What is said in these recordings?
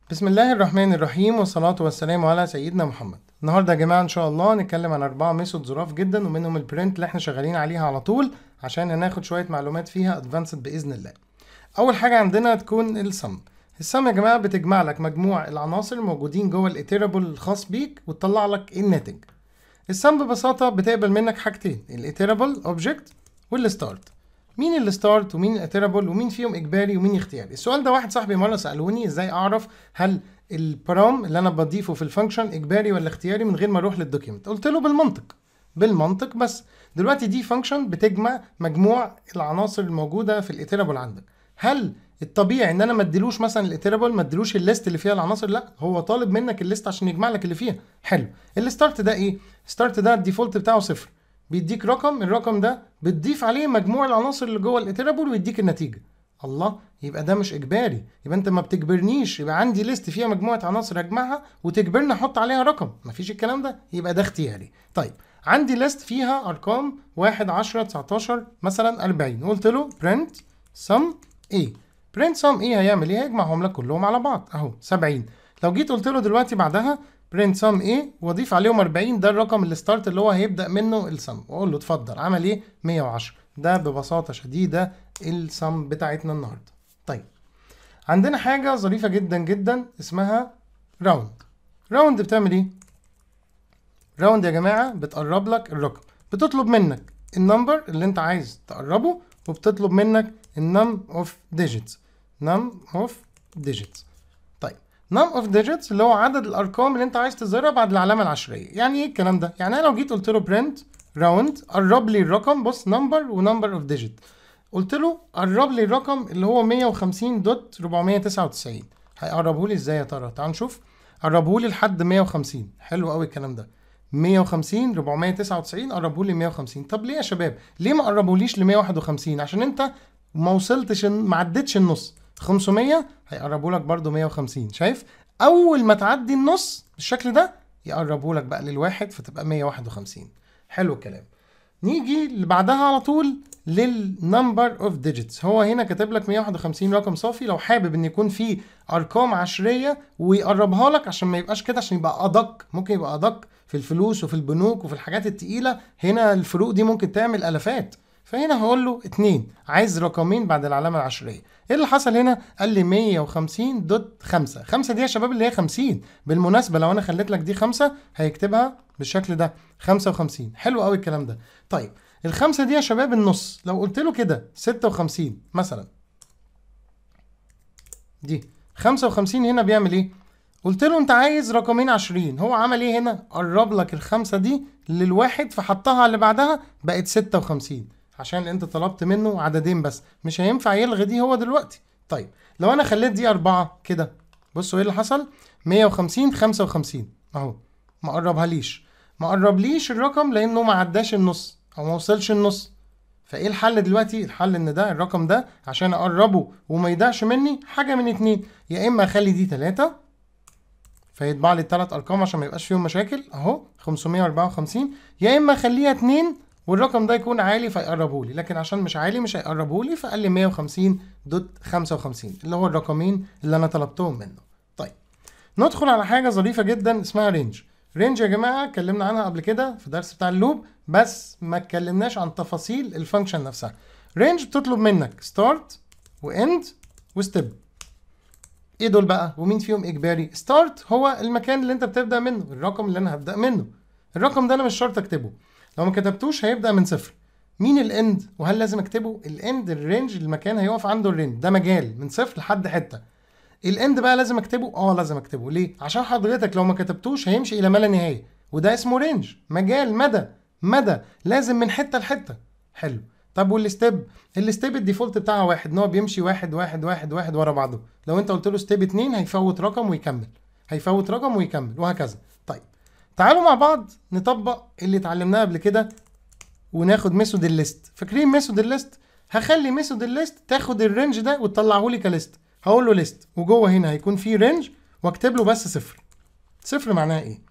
بسم الله الرحمن الرحيم والصلاة والسلام على سيدنا محمد النهاردة يا جماعة إن شاء الله نتكلم عن أربعة ميثود ظراف جدا ومنهم البرنت اللي احنا شغالين عليها على طول عشان هناخد شوية معلومات فيها ادفانسد بإذن الله أول حاجة عندنا تكون السم السم يا جماعة بتجمع لك مجموع العناصر الموجودين جوه الاتيرابل الخاص بيك وتطلع لك الناتج السم ببساطة بتقبل منك حاجتين الاتيرابل اوبجكت والستارت مين الستارت ومين الاتيرابل ومين فيهم اجباري ومين اختياري السؤال ده واحد صاحبي مره سالوني ازاي اعرف هل البرام اللي انا بضيفه في الفانكشن اجباري ولا اختياري من غير ما اروح للدوكيمنت قلت له بالمنطق بالمنطق بس دلوقتي دي فانكشن بتجمع مجموع العناصر الموجوده في الاتيرابل عندك هل الطبيعي ان انا ما اديلوش مثلا الاتيرابل ما اديلوش الليست اللي فيها العناصر لا هو طالب منك الليست عشان يجمع لك اللي فيها حلو الستارت ده ايه ستارت ده الديفولت بتاعه صفر بيديك رقم الرقم ده بتضيف عليه مجموع العناصر اللي جوه الاتيرابل ويديك النتيجه الله يبقى ده مش اجباري يبقى انت ما بتجبرنيش يبقى عندي ليست فيها مجموعه عناصر اجمعها وتجبرني احط عليها رقم مفيش الكلام ده يبقى ده اختياري طيب عندي ليست فيها ارقام 1 10 19 مثلا 40 قلت له print sum a print sum a هيعمل ايه هيجمعهم لك كلهم على بعض اهو 70 لو جيت قلت له دلوقتي بعدها print sum a واضيف عليهم 40 ده الرقم الستارت اللي هو هيبدا منه السم واقول له اتفضل عمل ايه 110 ده ببساطه شديده السم بتاعتنا النهارده طيب عندنا حاجه ظريفه جدا جدا اسمها راوند راوند بتعمل ايه راوند يا جماعه بتقرب لك الرقم بتطلب منك النمبر اللي انت عايز تقربه وبتطلب منك النم اوف ديجيتس نم اوف ديجيتس طيب نم اوف ديجيتس اللي هو عدد الارقام اللي انت عايز تظهرها بعد العلامه العشريه يعني ايه الكلام ده يعني انا لو جيت قلت له برنت راوند قرب لي الرقم بص نمبر ونمبر اوف ديجيت قلت له قرب لي الرقم اللي هو 150 دوت 499 هيقربه لي ازاي يا ترى تعال نشوف قربه لي لحد 150 حلو قوي الكلام ده 150 499 قربوا لي 150 طب ليه يا شباب ليه ما قربوليش ل 151 عشان انت ما وصلتش ما عدتش النص 500 هيقربوا لك برده 150 شايف اول ما تعدي النص بالشكل ده يقربوا لك بقى للواحد فتبقى 151 حلو الكلام نيجي اللي بعدها على طول للنمبر اوف ديجيتس هو هنا كاتب لك 151 رقم صافي لو حابب ان يكون في ارقام عشريه ويقربها لك عشان ما يبقاش كده عشان يبقى ادق ممكن يبقى ادق في الفلوس وفي البنوك وفي الحاجات التقيله هنا الفروق دي ممكن تعمل الافات فهنا هقول له 2 عايز رقمين بعد العلامه العشريه ايه اللي حصل هنا قال لي 150 دوت 5 5 دي يا شباب اللي هي 50 بالمناسبه لو انا خليت لك دي 5 هيكتبها بالشكل ده 55 حلو قوي الكلام ده طيب الخمسه دي يا شباب النص لو قلت له كده 56 مثلا دي 55 هنا بيعمل ايه قلت له انت عايز رقمين 20 هو عمل ايه هنا قرب لك الخمسه دي للواحد فحطها على اللي بعدها بقت 56 عشان انت طلبت منه عددين بس مش هينفع يلغي دي هو دلوقتي طيب لو انا خليت دي أربعة كده بصوا ايه اللي حصل 150 55 اهو ما قربها ليش ما قربليش الرقم لانه ما عداش النص او ما وصلش النص فايه الحل دلوقتي الحل ان ده الرقم ده عشان اقربه وما يضيعش مني حاجه من اتنين يا اما اخلي دي 3 فيطبع لي الثلاث ارقام عشان ما يبقاش فيهم مشاكل اهو 554 يا اما اخليها 2 والرقم ده يكون عالي فيقربه لي لكن عشان مش عالي مش هيقربه لي فقال لي 150 دوت 55 اللي هو الرقمين اللي انا طلبتهم منه طيب ندخل على حاجه ظريفه جدا اسمها رينج رينج يا جماعه اتكلمنا عنها قبل كده في درس بتاع اللوب بس ما اتكلمناش عن تفاصيل الفانكشن نفسها رينج بتطلب منك ستارت واند وستيب ايه دول بقى ومين فيهم اجباري ستارت هو المكان اللي انت بتبدا منه الرقم اللي انا هبدا منه الرقم ده انا مش شرط اكتبه لو ما كتبتوش هيبدا من صفر مين الاند وهل لازم اكتبه الاند الرينج المكان هيقف عنده الرينج ده مجال من صفر لحد حته الاند بقى لازم اكتبه اه لازم اكتبه ليه عشان حضرتك لو ما كتبتوش هيمشي الى ما لا نهايه وده اسمه رينج مجال مدى مدى لازم من حته لحته حلو طب والستيب الستيب الديفولت بتاعها واحد ان هو بيمشي واحد واحد واحد واحد ورا بعضه لو انت قلت له ستيب اتنين هيفوت رقم ويكمل هيفوت رقم ويكمل وهكذا طيب تعالوا مع بعض نطبق اللي اتعلمناه قبل كده وناخد ميثود الليست فاكرين ميثود الليست هخلي ميثود الليست تاخد الرينج ده وتطلعه لي كليست هقول له ليست وجوه هنا هيكون فيه رينج واكتب له بس صفر صفر معناها ايه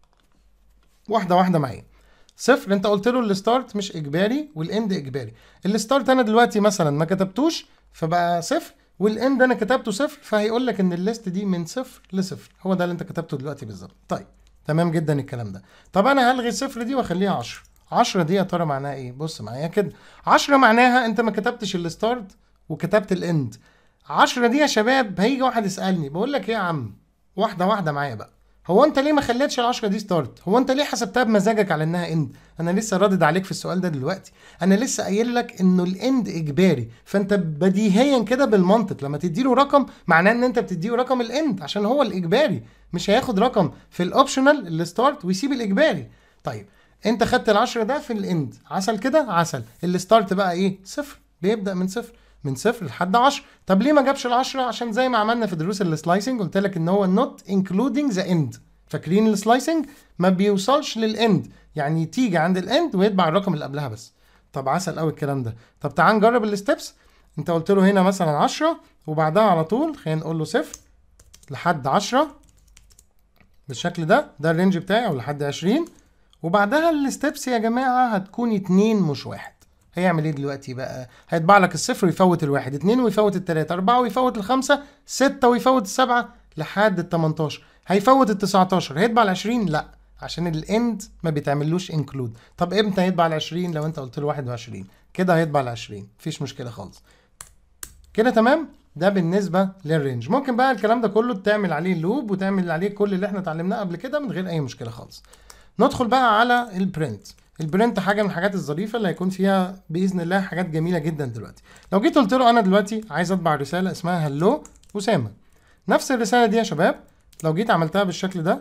واحده واحده معايا صفر انت قلت له الستارت مش اجباري والاند اجباري الستارت انا دلوقتي مثلا ما كتبتوش فبقى صفر والاند انا كتبته صفر فهيقول لك ان الليست دي من صفر لصفر هو ده اللي انت كتبته دلوقتي بالظبط طيب تمام جدا الكلام ده طب انا هلغي الصفر دي واخليها 10 10 دي يا ترى معناها ايه بص معايا كده 10 معناها انت ما كتبتش الستارت وكتبت الاند 10 دي يا شباب هيجي واحد يسالني بقول لك ايه يا عم واحده واحده معايا بقى هو انت ليه ما خليتش ال10 دي ستارت هو انت ليه حسبتها بمزاجك على انها اند انا لسه رادد عليك في السؤال ده دلوقتي انا لسه قايل لك انه الاند اجباري فانت بديهيا كده بالمنطق لما تديله رقم معناه ان انت بتديله رقم الاند عشان هو الاجباري مش هياخد رقم في الاوبشنال الستارت ويسيب الاجباري طيب انت خدت ال10 ده في الاند عسل كده عسل الستارت بقى ايه صفر بيبدا من صفر من صفر لحد 10 طب ليه ما جابش ال10 عشان زي ما عملنا في دروس السلايسنج قلت لك ان هو نوت انكلودنج ذا اند فاكرين السلايسنج ما بيوصلش للاند يعني تيجي عند الاند ويتبع الرقم اللي قبلها بس طب عسل قوي الكلام ده طب تعال نجرب الستبس انت قلت له هنا مثلا 10 وبعدها على طول خلينا نقول له صفر لحد 10 بالشكل ده ده الرينج بتاعي او لحد 20 وبعدها الستبس يا جماعه هتكون اتنين مش واحد هيعمل ايه دلوقتي بقى هيطبع لك الصفر ويفوت الواحد اتنين ويفوت التلاتة اربعة ويفوت الخمسة ستة ويفوت السبعة لحد ال 18 هيفوت ال 19 هيطبع ال 20 لا عشان الاند ما بيتعملوش انكلود طب امتى هيطبع ال 20 لو انت قلت له 21 كده هيطبع ال 20 مفيش مشكله خالص كده تمام ده بالنسبه للرينج ممكن بقى الكلام ده كله تعمل عليه لوب وتعمل عليه كل اللي احنا اتعلمناه قبل كده من غير اي مشكله خالص ندخل بقى على البرنت البرنت حاجه من الحاجات الظريفه اللي هيكون فيها باذن الله حاجات جميله جدا دلوقتي لو جيت قلت له انا دلوقتي عايز اطبع رساله اسمها هلو اسامه نفس الرساله دي يا شباب لو جيت عملتها بالشكل ده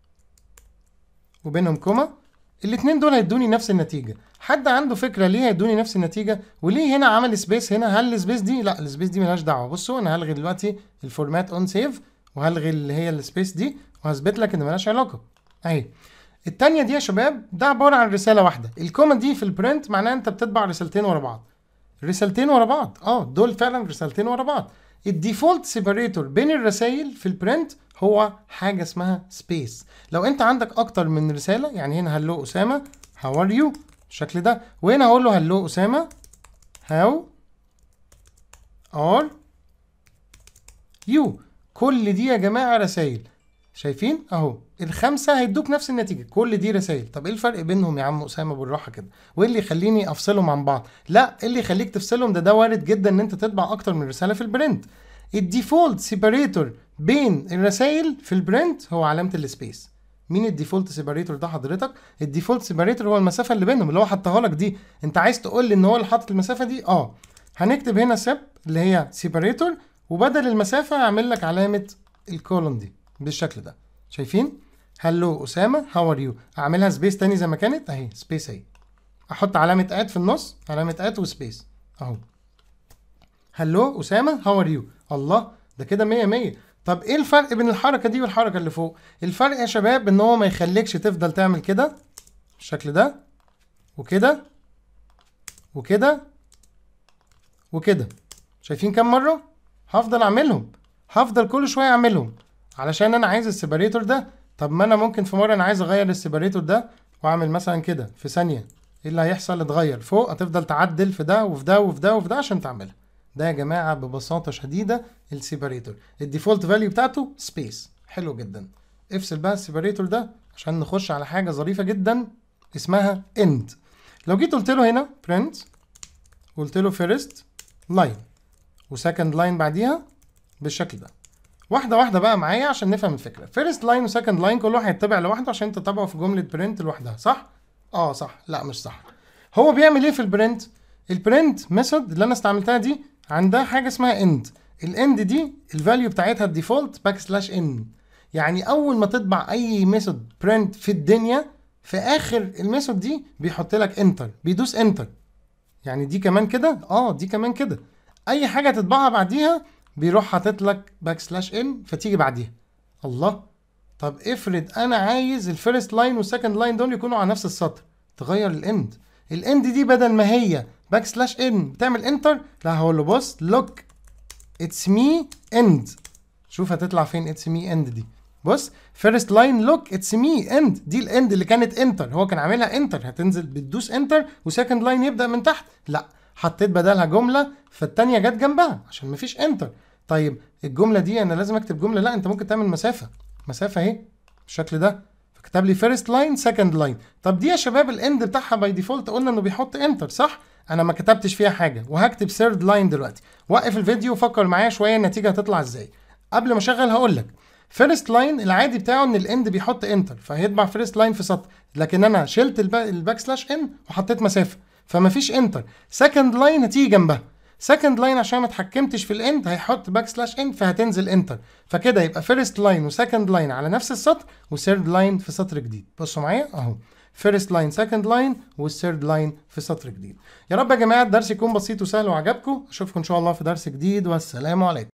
وبينهم كوما الاتنين دول هيدوني نفس النتيجه حد عنده فكره ليه هيدوني نفس النتيجه وليه هنا عمل سبيس هنا هل السبيس دي لا السبيس دي ملهاش دعوه بصوا انا هلغي دلوقتي الفورمات اون سيف وهلغي اللي هي السبيس دي وهثبت لك ان ملهاش علاقه اهي التانية دي يا شباب ده عبارة عن رسالة واحدة الكوما دي في البرنت معناها انت بتطبع رسالتين ورا بعض رسالتين ورا بعض اه دول فعلا رسالتين ورا بعض الديفولت سيبريتور بين الرسائل في البرنت هو حاجه اسمها سبيس لو انت عندك اكتر من رساله يعني هنا هلو اسامه هاو ار يو بالشكل ده وهنا هقول له هلو اسامه هاو ار يو كل دي يا جماعه رسائل شايفين اهو الخمسه هيدوك نفس النتيجه كل دي رسائل طب ايه الفرق بينهم يا عم اسامه بالراحه كده وايه اللي يخليني افصلهم عن بعض لا ايه اللي يخليك تفصلهم ده ده وارد جدا ان انت تطبع اكتر من رساله في البرنت الديفولت سيبريتور بين الرسائل في البرنت هو علامه السبيس مين الديفولت سيبريتور ده حضرتك الديفولت سيبريتور هو المسافه اللي بينهم اللي هو حطها لك دي انت عايز تقول لي ان هو اللي حاطط المسافه دي اه هنكتب هنا سب اللي هي سيبريتور وبدل المسافه هعمل لك علامه الكولون دي بالشكل ده شايفين هلو اسامه هاو ار يو اعملها سبيس تاني زي ما كانت اهي سبيس اهي احط علامه اد في النص علامه اد وسبيس اهو هلو اسامه هاو ار يو الله ده كده 100 100 طب ايه الفرق بين الحركه دي والحركه اللي فوق الفرق يا شباب ان هو ما يخليكش تفضل تعمل كده بالشكل ده وكده وكده وكده شايفين كام مره هفضل اعملهم هفضل كل شويه اعملهم علشان انا عايز السيبريتور ده طب ما انا ممكن في مره انا عايز اغير السيبريتور ده واعمل مثلا كده في ثانيه ايه اللي هيحصل اتغير فوق هتفضل تعدل في ده وفي ده وفي ده وفي ده عشان تعملها ده يا جماعه ببساطه شديده السيبريتور الديفولت فاليو بتاعته سبيس حلو جدا افصل بقى السيبريتور ده عشان نخش على حاجه ظريفه جدا اسمها اند لو جيت قلت له هنا print قلت له first line وسكند لاين بعديها بالشكل ده واحدة واحدة بقى معايا عشان نفهم الفكرة فيرست لاين وسكند لاين كل واحد يتبع لوحده عشان تتابعه في جملة برنت لوحدها صح؟ اه صح لا مش صح هو بيعمل ايه في البرنت؟ البرنت ميثود اللي انا استعملتها دي عندها حاجة اسمها اند الاند دي الفاليو بتاعتها الديفولت باك سلاش ان يعني اول ما تطبع اي ميثود برنت في الدنيا في اخر الميثود دي بيحط لك انتر بيدوس انتر يعني دي كمان كده اه دي كمان كده اي حاجه تطبعها بعديها بيروح حاطط لك باك سلاش ان فتيجي بعديها الله طب افرض انا عايز الفيرست لاين والسكند لاين دول يكونوا على نفس السطر تغير الاند الاند دي بدل ما هي باك سلاش ان بتعمل انتر لا هقول له بص لوك اتس مي اند شوف هتطلع فين اتس مي اند دي بص فيرست لاين لوك اتس مي اند دي الاند اللي كانت انتر هو كان عاملها انتر هتنزل بتدوس انتر وسكند لاين يبدا من تحت لا حطيت بدلها جمله فالتانيه جت جنبها عشان مفيش انتر طيب الجمله دي انا لازم اكتب جمله لا انت ممكن تعمل مسافه مسافه اهي بالشكل ده فكتب لي فيرست لاين سكند لاين طب دي يا شباب الاند بتاعها باي ديفولت قلنا انه بيحط انتر صح انا ما كتبتش فيها حاجه وهكتب ثيرد لاين دلوقتي وقف الفيديو وفكر معايا شويه النتيجه هتطلع ازاي قبل ما اشغل هقول لك فيرست لاين العادي بتاعه ان الاند بيحط انتر فهيطبع فيرست لاين في سطر لكن انا شلت الباك سلاش ان وحطيت مسافه فمفيش انتر سكند لاين هتيجي جنبها سكند لاين عشان ما اتحكمتش في الاند هيحط باك سلاش ان فهتنزل انتر فكده يبقى فيرست لاين وسكند لاين على نفس السطر وثيرد لاين في سطر جديد بصوا معايا اهو فيرست لاين سكند لاين والثيرد لاين في سطر جديد يا رب يا جماعه الدرس يكون بسيط وسهل وعجبكم اشوفكم ان شاء الله في درس جديد والسلام عليكم